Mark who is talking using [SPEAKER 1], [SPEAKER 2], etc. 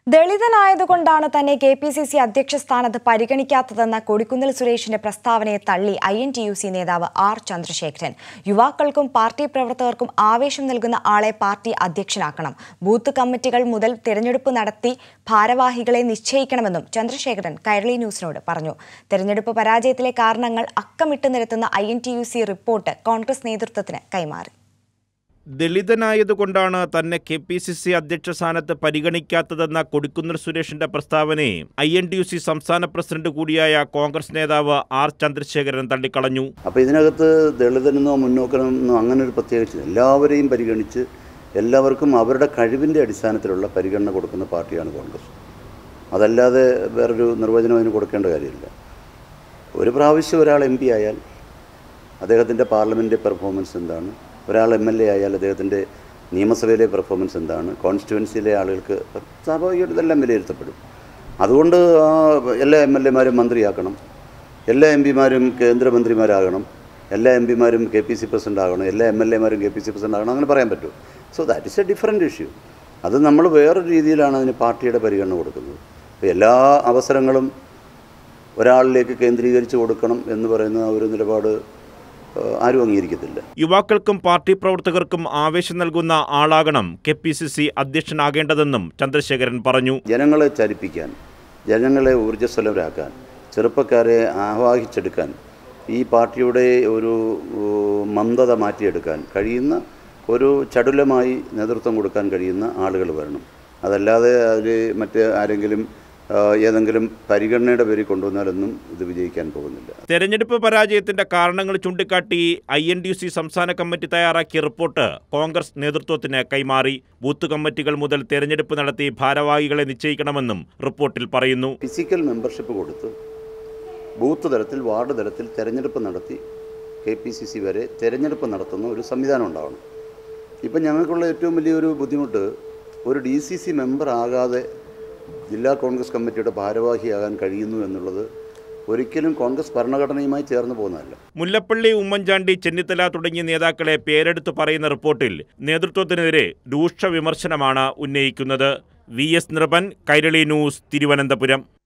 [SPEAKER 1] ദളിതനായതുകൊണ്ടാണ് തന്നെ K P C C അധ്യക്ഷ സ്ഥാനത്ത് പരിഗണിക്കാത്തതെന്ന കൊടിക്കുന്നിൽ സുരേഷിന്റെ പ്രസ്താവനയെ തള്ളി I N T U C നേതാവ് ആർ ചന്ദ്രശേഖരൻ യുവാക്കൾക്കും പാർട്ടി പ്രവർത്തകർക്കും ആവേശം നൽകുന്ന ആളെ പാർട്ടി അധ്യക്ഷനാക്കണം ബൂത്ത് കമ്മിറ്റികൾ മുതൽ തിരഞ്ഞെടുപ്പ് നടത്തി ഭാരവാഹികളെ നിശ്ചയിക്കണമെന്നും ചന്ദ്രശേഖരൻ കൈരളി ന്യൂസിനോട് പറഞ്ഞു തെരഞ്ഞെടുപ്പ് പരാജയത്തിലെ കാരണങ്ങൾ അക്കമിട്ട് നിരത്തുന്ന I N T U C report Congress നേതൃത്വത്തിന് കൈമാറി
[SPEAKER 2] ദളിതനായതുകൊണ്ടാണ് തന്നെ കെ പി സി സി അധ്യക്ഷ സ്ഥാനത്ത് പരിഗണിക്കാത്തതെന്ന കൊടിക്കുന്നിൽ സുരേഷിന്റെ പ്രസ്താവനയെ I N T U C സംസ്ഥാന പ്രസിഡന്റ് കൂടിയായ കോൺഗ്രസ് നേതാവ് ആർ ചന്ദ്രശേഖരൻ തള്ളിക്കളഞ്ഞു
[SPEAKER 3] അപ്പോൾ ഇതിനകത്ത് ദളിതനെന്നോ മുന്നോക്കണമെന്നോ അങ്ങനെ ഒരു പ്രത്യേകിച്ച് എല്ലാവരെയും പരിഗണിച്ച് എല്ലാവർക്കും അവരുടെ കഴിവിൻ്റെ അടിസ്ഥാനത്തിലുള്ള പരിഗണന കൊടുക്കുന്ന പാർട്ടിയാണ് കോൺഗ്രസ് അതല്ലാതെ വേറൊരു നിർവചനം അതിന് കൊടുക്കേണ്ട കാര്യമില്ല ഒരു പ്രാവശ്യം ഒരാൾ എം പി ആയാൽ അദ്ദേഹത്തിൻ്റെ പാർലമെൻറ്റ് പെർഫോമൻസ് എന്താണ് ഒരാൾ എം എൽ എ ആയാൽ അദ്ദേഹത്തിൻ്റെ നിയമസഭയിലെ പെർഫോമൻസ് എന്താണ് കോൺസ്റ്റിറ്റ്യുവൻസിയിലെ ആളുകൾക്ക് സ്വാഭാവികമായിട്ട് ഇതെല്ലാം വിലയിരുത്തപ്പെടും അതുകൊണ്ട് ആ എല്ലാ എം എൽ എമാരും മന്ത്രിയാക്കണം എല്ലാ എം പിമാരും കേന്ദ്രമന്ത്രിമാരാകണം എല്ലാ എം പിമാരും കെ പി സി പ്രസിഡൻ്റ് ആകണം എല്ലാ എം എൽ എമാരും കെ പി സി പ്രസിഡൻ്റ് ആകണം അങ്ങനെ പറയാൻ പറ്റുമോ so that is a different issue അത് നമ്മൾ വേറൊരു രീതിയിലാണ് അതിന് പാർട്ടിയുടെ പരിഗണന കൊടുക്കുന്നത് അപ്പോൾ എല്ലാ അവസരങ്ങളും ഒരാളിലേക്ക് കേന്ദ്രീകരിച്ച് കൊടുക്കണം എന്ന് പറയുന്ന ആ ഒരു നിലപാട് ഏഹ്, ആരും അംഗീകരിക്കത്തില്ല
[SPEAKER 2] യുവാക്കൾക്കും പാർട്ടി പ്രവർത്തകർക്കും ആവേശം നൽകുന്ന ആളാകണം കെ പി സി സി അധ്യക്ഷനാകേണ്ടതെന്നും ചന്ദ്രശേഖരൻ പറഞ്ഞു
[SPEAKER 3] ജനങ്ങളെ ചലിപ്പിക്കാൻ ജനങ്ങളെ ഊർജ്ജസ്വലരാക്കാൻ ചെറുപ്പക്കാരെ ആവാഹിച്ചെടുക്കാൻ ഈ പാർട്ടിയുടെ ഒരു ഏഹ്, മന്ദത മാറ്റിയെടുക്കാൻ കഴിയുന്ന ഒരു ചടുലമായി നേതൃത്വം കൊടുക്കാൻ കഴിയുന്ന ആളുകൾ വരണം അതല്ലാതെ അതിൽ മറ്റ് ആരെങ്കിലും ഏഹ്, ഏതെങ്കിലും പരിഗണനയുടെ പേരിൽ കൊണ്ടുവന്നാലൊന്നും ഇത് വിജയിക്കാൻ പോകുന്നില്ല
[SPEAKER 2] തെരഞ്ഞെടുപ്പ് പരാജയത്തിന്റെ കാരണങ്ങൾ ചൂണ്ടിക്കാട്ടി ഐ എൻ ഡി സി സംസ്ഥാന കമ്മിറ്റി തയ്യാറാക്കിയ റിപ്പോർട്ട് കോൺഗ്രസ് നേതൃത്വത്തിന് കൈമാറി ബൂത്ത് കമ്മിറ്റികൾ മുതൽ തെരഞ്ഞെടുപ്പ് നടത്തി ഭാരവാഹികളെ നിശ്ചയിക്കണമെന്നും റിപ്പോർട്ടിൽ പറയുന്നു
[SPEAKER 3] ഫിസിക്കൽ മെമ്പർഷിപ്പ് കൊടുത്ത് ബൂത്ത് തലത്തിൽ വാർഡ് തലത്തിൽ തെരഞ്ഞെടുപ്പ് നടത്തി കെ പി സി സി വരെ തെരഞ്ഞെടുപ്പ് നടത്തുന്ന ഒരു സംവിധാനം ഉണ്ടാവണം ഇപ്പം ഞങ്ങൾക്കുള്ള ഏറ്റവും വലിയൊരു ബുദ്ധിമുട്ട് ഒരു ഡി സി സി മെമ്പർ ആകാതെ ജില്ലാ കോൺഗ്രസ് കമ്മിറ്റിയുടെ ഭാരവാഹിയാകാൻ കഴിയുന്നു എന്നുള്ളത് ഒരിക്കലും കോൺഗ്രസ് ഭരണഘടനയുമായി ചേർന്ന് പോകുന്നതല്ല
[SPEAKER 2] മുല്ലപ്പള്ളി ഉമ്മൻചാണ്ടി ചെന്നിത്തല തുടങ്ങിയ നേതാക്കളെ പേരെടുത്ത് പറയുന്ന റിപ്പോർട്ടിൽ നേതൃത്വത്തിനെതിരെ രൂക്ഷ വിമർശനമാണ് ഉന്നയിക്കുന്നത് V S Nripan Kairali news Thiruvananthapuram